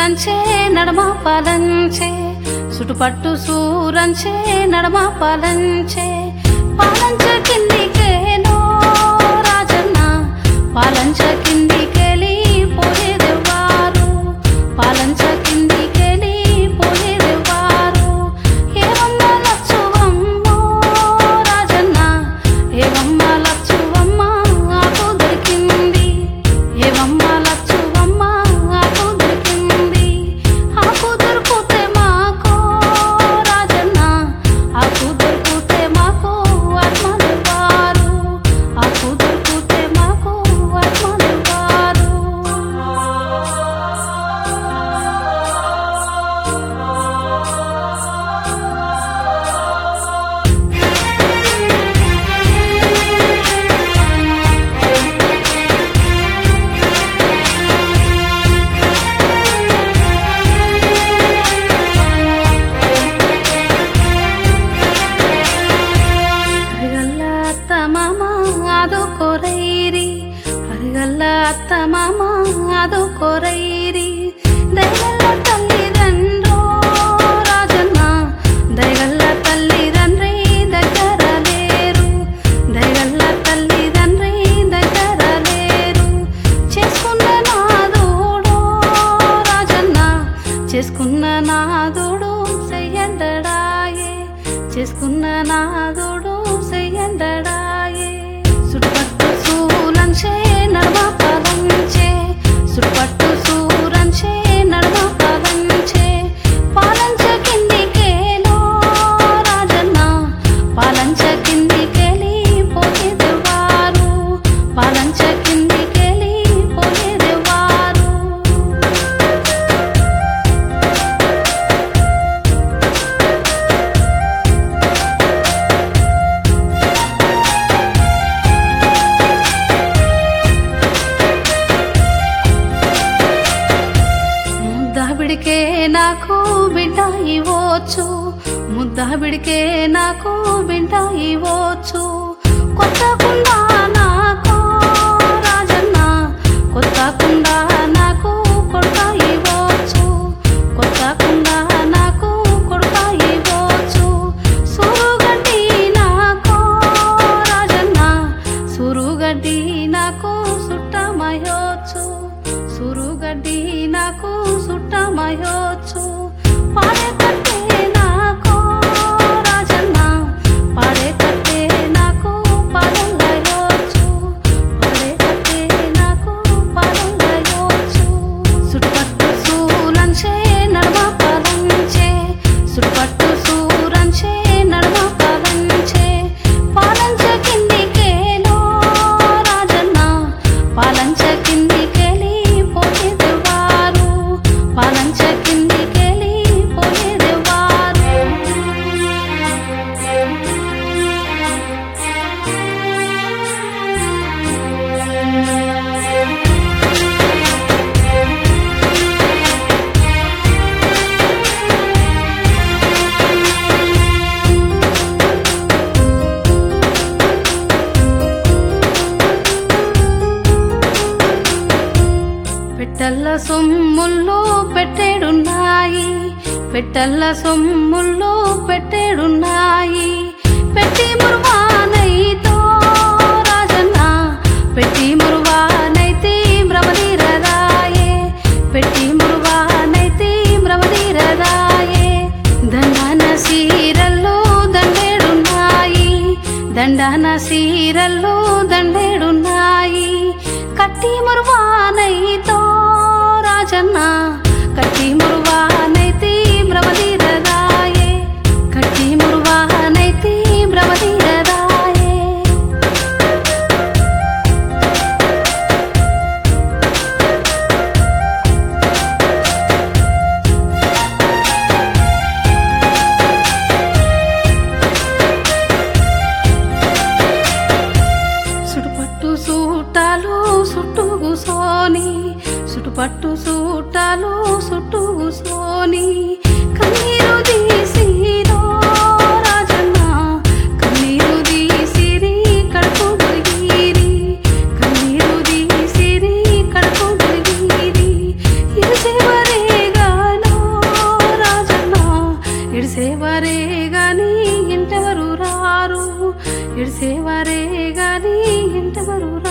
సూరంచే నడమ పాలంచే సుటుపట్టు సూరంచే నడమ పాలంచే పాలంచ కిందికేనో రాజన్న పాలంచ కిందికెళ్ళి పోయేదెవ్వారు పాలంచ కిందికెళ్ళి పోయేదెవ్వారు ఏవమ్మ లచ్చువమ్మో రాజన్న ఏవమ్మ లచ్చువమ్మ ఆకు దొరికింది ఏవమ్మ లచ్చువమ్మ ఆకు దొరికింది ఆకు దొరికితే మాకో రాజన్న ఆకు దొరికితే మాకు ఆత్మనివ్వారు ఆకు దొరికితే మాకు ఆత్మనివ్వారు అరిగల్ల అత్త మామ ಅದು ಕೊರೈರಿ ಅರಿಗಲ್ಲ ಅತ್ತ ಮಾಮ ಅದು ಕೊರೈರಿ ದಯಗಲ್ಲ తల్లిదండ్రో రాజన్న దయగల్ల తల్లిదండ్రి దగ్గర లేరు దయగల్ల తల్లిదండ్రి దగ్గర లేరు చేసుకున్న నాదుడో రాజన్న చేసుకున్న నాదుడు చెయ్యండడాయే చేసుకున్న నాదుడు చెయ్యండడాయే సుట్టుపట్టు సూలంచే నడమ పదంచే సుట్టుపట్టు సూరంచే నడమ పదంచే పాలంచ కిందికేలో రాజన్న పాలంచ కిందికెళ్ళి పోయేదెవ్వారు పాలంచ కిందికెళ్ళి పోయేదెవ్వారు ముద్దాబిడికే నాకు బిడ్డ ఇవ్వచ్చు ముద్దాబిడికే నాకు బిడ్డ ఇవ్వచ్చు కొత్తకుండా నాకు రాజన్న కొత్తకుండా నాకు కొడుక ఇవ్వచ్చు కొత్తకుండా నాకు కొడుక ఇవ్వచ్చు సురుగడ్డి నాకు రాజన్న సురుగడ్డి నాకు సుట్టమయొచ్చు సురుగడ్డి నాకు సుట్టమయొచ్చు పాడే కట్టే నాకు రాజన్న పాడే కట్టే నాకు పాడలయొచ్చు పాడే కట్టే నాకు పాడలయొచ్చు సుట్టుపట్టు సూలంచే నడమ పదంచే సుట్టుపట్టు సూరంచే నడమ పదంచే పాలంచ కిందికేలో రాజన్న పాలంచ కిందికెళ్ళి పోయేదెవ్వారు పాలంచ కిందికెళ్ళి పోయేదెవ్వారు పెట్టల్ల సొమ్ముల్లో పెట్టేడున్నాయి పెట్టల్ల సొమ్ముల్లో పెట్టేడున్నాయి పెట్టి మురువానైతో రాజన్న పెట్టి మురువానైతి భ్రమదీరదాయే పెట్టి మురువానైతి భ్రమదీరదాయే దండన సీరల్లో దండేడున్నాయి దండన సీరల్లో దండేడున్నాయి కట్టి మురువానైతో రాజన్న కట్టి మురువానైతి భ్రమదీరదాయే కట్టి మురువానైతి భ్రమదీరదాయే సుటుపట్టు సూటాలు సుట్టు కూసోని సుటుపట్టు సూటాలు సుట్టు కూసోని కన్నీరు తీసిరో రాజన్న కన్నీరు తీసిరి కడుపు గురిగిరి కన్నీరు తీసిరి కడుపు గురిగిరి ఇరుచివరేగా ఎడిసేవారే గాని ఎంటెవరు రారు ఎడిసేవారే గాని ఎంటెవరు